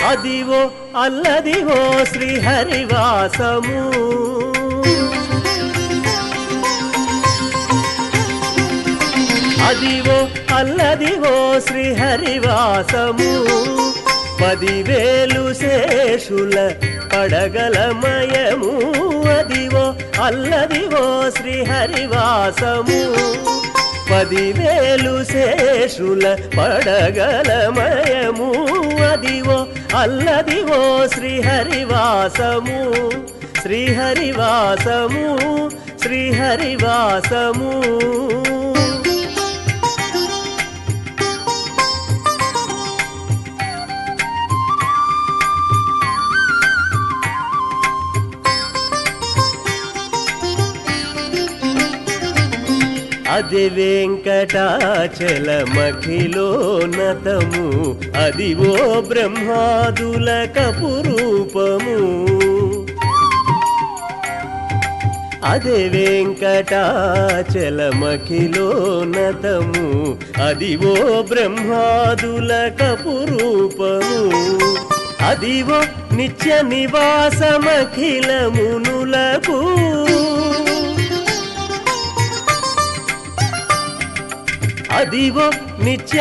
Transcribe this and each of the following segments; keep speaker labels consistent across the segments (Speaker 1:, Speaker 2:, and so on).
Speaker 1: అదివో అల్లదివో శ్రీహరివాసము అదివో అల్లదివో శ్రీహరివాసము పదివేలు శేషుల పడగలమయము అదివో అల్లదివో శ్రీహరివాసము పదివేలు శేషుల పడగలమయము అదివో అల్లదివో శ్రీహరివాసము శ్రీహరివాసము శ్రీహరివాసము అది వెంకటాచలమఖిలోన్నతము అదివో బ్రహ్మాదుల కపురూపము అదే వెంకటాచలమఖిలోన్నతము అదివో బ్రహ్మాదుల కపురూపము అదివో నిత్య నివాసమఖిలమునులకు అదివో నిత్య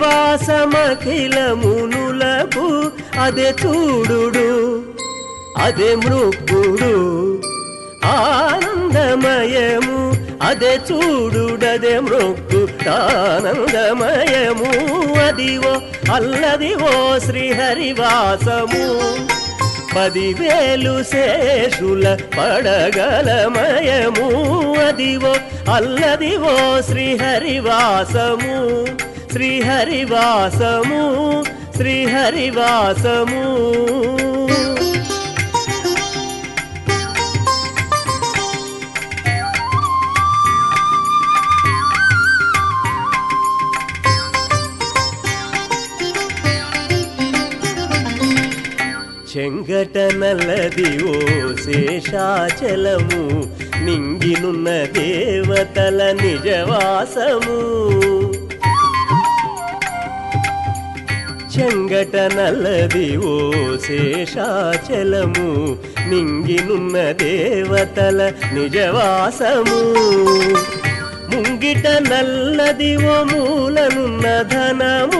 Speaker 1: నివాసమఖిలమునులకు అదే చూడుడు అదే మృక్కుడు ఆనందమయము అదే చూడుడదే మృక్కు ఆనందమయము అదివో అల్లదివో శ్రీహరివాసము పదివేలు శేషుల పడగలమయము అదివో అల్లదివో శ్రీహరివాసము శ్రీహరివాసము శ్రీహరివాసము చెంగట నల్లది ఓ శేషాచలము నింగినున్న దేవతల నిజవాసము చెంగట నల్లది ఓ శేషాచలము నింగినున్న దేవతల నిజవాసము ముంగిట నల్లది ఓ మూలనున్న ధనము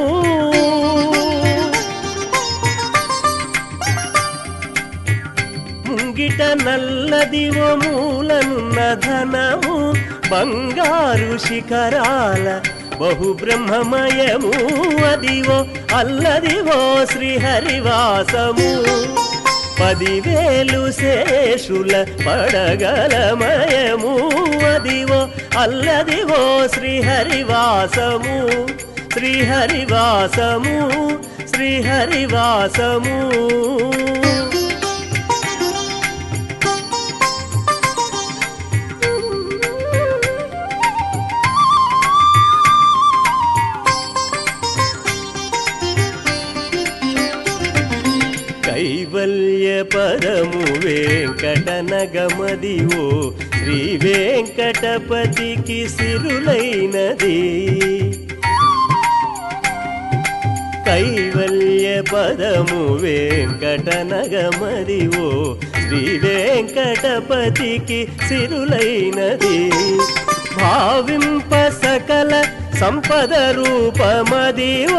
Speaker 1: ముంగిట నల్లదివో మూలనున్న ధనము బంగారు శిఖరాల బహు బ్రహ్మమయము అదివో అల్లదివో శ్రీహరివాసము పదివేలు శేషుల పడగలమయము అదివో అల్లదివో శ్రీహరివాసము శ్రీహరివాసము శ్రీహరివాసము కైవల్య పదము వెంకటనగమదివో శ్రీ వెంకటపతికి సిరులైనది కైవల్య పదము వెంకటనగమదివో శ్రీ వెంకటపతికి సిరులైనది భావింప సకల సంపద రూపమదివో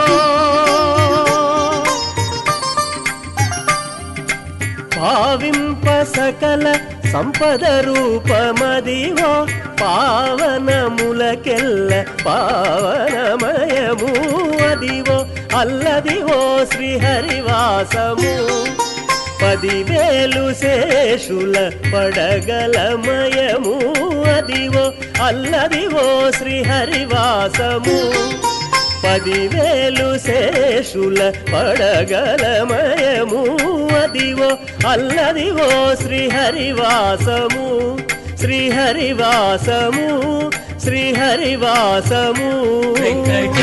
Speaker 1: భావింప సకల సంపద రూపమదివో పావనములకెల్ల పావనమయము అదివో అల్లదివో శ్రీహరివాసము పదివేలు శేషుల పడగలమయము అదివో అల్లదివో శ్రీహరివాసము పదివేలు శేషుల పడగలమయము అదివో అల్లదివో శ్రీహరివాసము శ్రీహరివాసము శ్రీహరివాసము
Speaker 2: వెంకటేశ